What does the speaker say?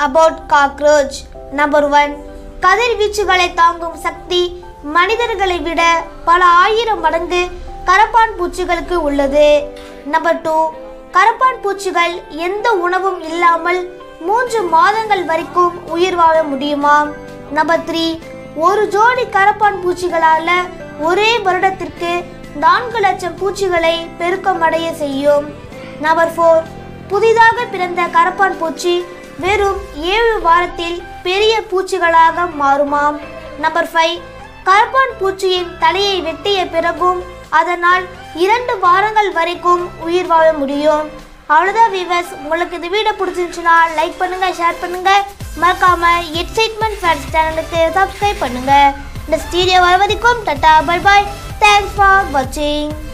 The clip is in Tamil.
அபவுட் காக்ரோச் நம்பர் ஒன் கதிர்வீச்சுகளை தாங்கும் சக்தி மனிதர்களை விட பல ஆயிரம் மடங்கு கரப்பான் பூச்சிகளுக்கு உள்ளது நம்பர் டூ கரப்பான் பூச்சிகள் எந்த உணவும் இல்லாமல் மூன்று மாதங்கள் வரைக்கும் உயிர் வாழ முடியுமாம் நம்பர் த்ரீ ஒரு ஜோடி கரப்பான் பூச்சிகளால ஒரே வருடத்திற்கு நான்கு லட்சம் பூச்சிகளை பெருக்கமடைய செய்யும் நம்பர் ஃபோர் புதிதாக பிறந்த கரப்பான் பூச்சி வெறும் ஏழு வாரத்தில் பெரிய பூச்சிகளாக மாறுமாம் நம்பர் ஃபைவ் கரப்பான் பூச்சியின் தலையை வெட்டிய பிறகும் அதனால் இரண்டு வாரங்கள் வரைக்கும் உயிர் வாழ முடியும் அவ்வளோதான் விவர்ஸ் உங்களுக்கு இந்த வீடியோ பிடிச்சிருந்துச்சுன்னா லைக் பண்ணுங்க ஷேர் பண்ணுங்க மறக்காம எக்ஸைட்மெண்ட் ஃபேன்ஸ் சேனலுக்கு சப்ஸ்கிரைப் பண்ணுங்க இந்த ஸ்டீடியோ வர வரைக்கும் tata bye bye thanks for வாட்சிங்